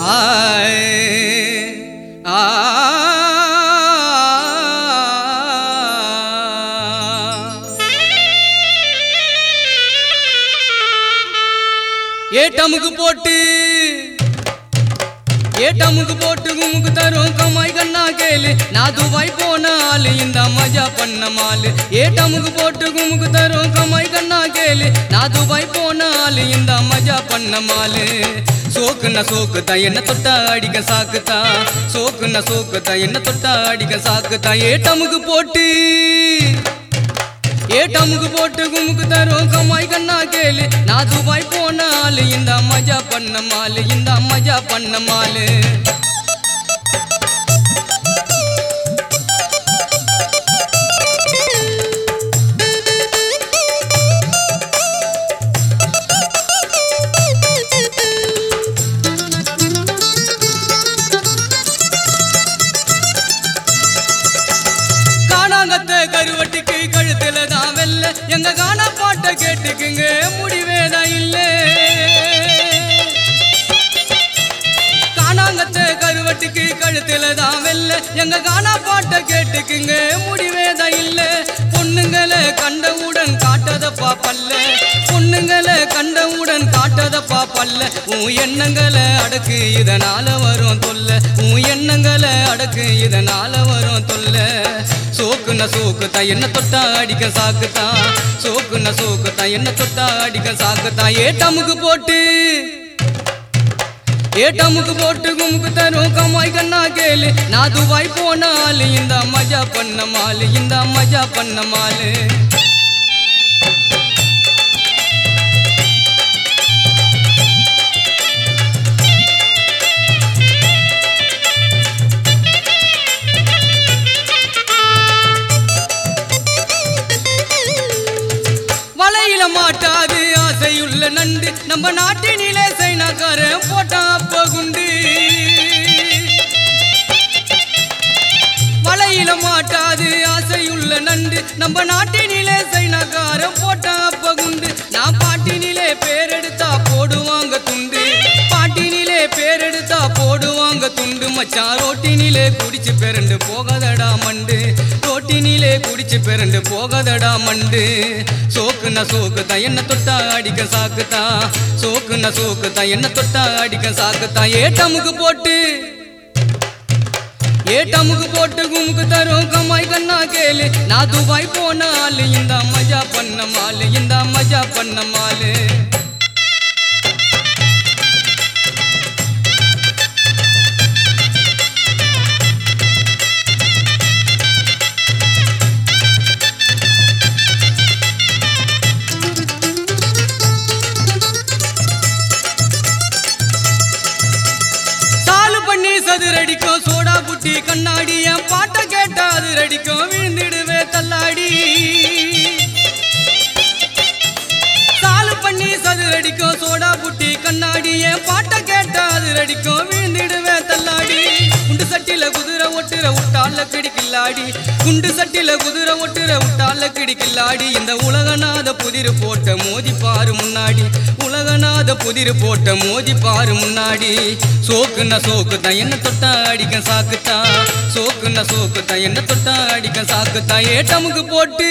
ஆ ஏட்டமுக்கு போட்டு ஏட்டமுக்கு போட்டு குமுக்கு தரும் கம்மாய் கண்ணா கேளு நான் துபாய் போன ஆளு இந்த மஜா பண்ண மாலு ஏட்டமுக்கு போட்டு குமுக்கு தரும் கம்மாய் கண்ணா கேளு நான் துபாய் போன ஆளு இந்த மஜா பண்ண மாலு சோக்குன சோக்குதா என்ன தொட்டா அடிக்க சாக்குதா சோக்குன சோக்குதா என்ன தொட்டா அடிக்க சாக்குதா ஏட்டமுக்கு போட்டு ஏட்டமுக்கு போட்டு குமுக்கு தரும் கம்மாய் கண்ணா கேளு நான் துபாய் போன ஆளு இந்த மஜா பண்ண மாலு இந்த மஜா பண்ண மாலு காணாங்கத்த கருவட்டிக்கு கழுத்துல தான் வெல்ல எங்க காணா பாட்ட கேட்டுக்குங்க முடிவேதான் இல்ல காணாங்கத்த கருவட்டிக்கு கழுத்துல தான் வெல்ல எங்க காணா பாட்ட கேட்டுக்குங்க முடிவேதான் இல்ல பொண்ணுங்களை கண்டவுடன் காட்டதப்பா பல்ல பொண்ணுங்களை கண்டவுடன் காட்டதப்பா பல்ல உன் எண்ணங்களை அடக்கு இதனால வரும் தொல்ல உன் எண்ணங்களை அடக்கு இதனால வரும் தொல்ல சோக்குன சோக்குத்தா என்ன தொட்டா அடிக்க சாக்குத்தா சோக்குன சோக்குத்தா என்ன தொட்டா அடிக்க சாக்குத்தா ஏட்டமுக்கு போட்டு ஏட்டமுக்கு போட்டு குமுக்கு தரும் கம்மாய் கண்ணா கேளு நான் துபாய் போன ஆளு இந்த மஜா பண்ண மாலு இந்த மஜா பண்ண மாலு வலையில மாட்டாது ஆசையுள்ள நண்டு நம்ம நாட்டினிலே சைனாக்காரன் போட்டா அப்ப குண்டு வலையில மாட்டாது ஆசையுள்ள நண்டு நம்ம நாட்டினிலே சைனாக்காரன் போட்டா அப்ப குண்டு நான் பாட்டினிலே பேரெடுத்தா போடுவாங்க துண்டு பாட்டினிலே பேரெடுத்தா போடுவாங்க துண்டு மச்சான் ரோட்டினிலே குடிச்சு பிறண்டு போகாதடா மண்டு ரோட்டினிலே குடிச்சு பிறண்டு போகாதடா மண்டு சோக்குன சோக்குதா என்ன தொட்டா அடிக்க சாக்குதா சோக்குன சோக்குதா என்ன தொட்டா அடிக்க சாக்குதா ஏட்டமுக்கு போட்டு ஏட்டமுக்கு போட்டு குமுக்கு தரும் கம்மாய் கண்ணா கேளு நான் துபாய் போன ஆளு இந்த மஜா பண்ண மாலு இந்த மஜா பண்ண மாலு சாலு பண்ணி சதுரடிக்கும் சோடா புட்டி கண்ணாடி என் பாட்டை கேட்டா அது ரடிக்கும் விழுந்திடுவே தள்ளாடி சாலு பண்ணி சதுரடிக்கும் சோடா புட்டி கண்ணாடி என் பாட்டை கேட்டா அது ரடிக்கும் விழுந்திடுவே தள்ளாடி குண்டு சட்டில குதிரை ஒட்டுற விட்டால கிடிக்கில்லாடி குண்டு சட்டில குதிரை ஒட்டுற விட்டால கிடிக்கில்லாடி இந்த உலகநாத புதிர் போட்ட மோதி பாரு முன்னாடி உலகநாத புதிர் போட்ட மோதி பாரு முன்னாடி சோக்குன சோக்கு தான் என்ன தொட்டா அடிக்க சாக்குத்தா சோக்குன சோக்கு தான் என்ன தொட்டா அடிக்க சாக்குத்தா ஏட்டமுக்கு போட்டு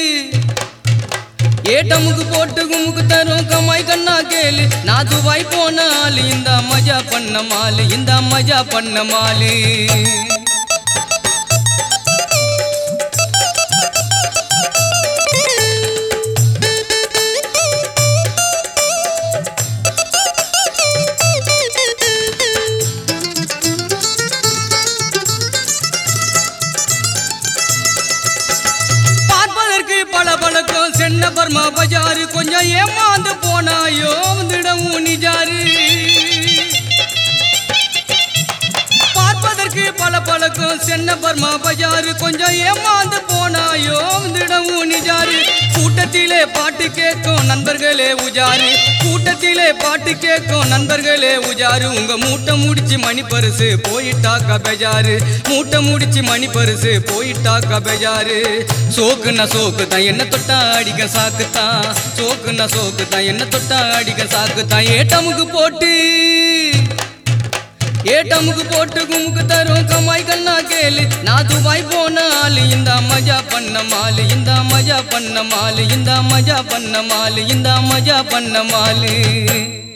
ஏட்டமுக்கு போட்டு குமுக்கு தரும் கம்மாய் கண்ணா கேளு நான் துபாய் போன ஆளு இந்த மஜா பண்ண மாலு இந்த மஜா பண்ண மாலு பார்ப்பதற்கு பல பழக்கம் சென்ன பர்மா பஜாரு கொஞ்சம் ஏமாந்து போனாயோ வந்துடவும் நிஜாரு பார்ப்பதற்கு பல பழக்கம் சென்ன பர்மா பஜாரு கொஞ்சம் ஏமாந்து போனாயோ வந்துடவும் நிஜாரு கூட்டத்திலே பாட்டு கேட்கும் நண்பர்களே உஜாரு கூட்டத்திலே பாட்டு கேட்கும் நண்பர்களே உஜாரு உங்க மூட்டை முடிச்சு மணி பரிசு போயிட்டாக்கா பெஜாரு மூட்டை முடிச்சு மணி பரிசு போயிட்டாக்கா பெஜாரு சோக்குன சோக்கு தான் என்ன தொட்டா அடிக்க சாக்குத்தான் சோக்குன சோக்கு தான் என்ன தொட்டா அடிக்க சாக்குத்தான் ஏட்டமுக்கு போட்டு ஏட்டமுக்கு போட்டு குமுக்கு தரும் கமாய் கண்ணா கேளு நான் துபாய் போன ஆளு இந்த மஜா பண்ண மாலு இந்த மஜா பண்ண மாலு இந்த மஜா பண்ண மாலு இந்த மஜா பண்ண மாலு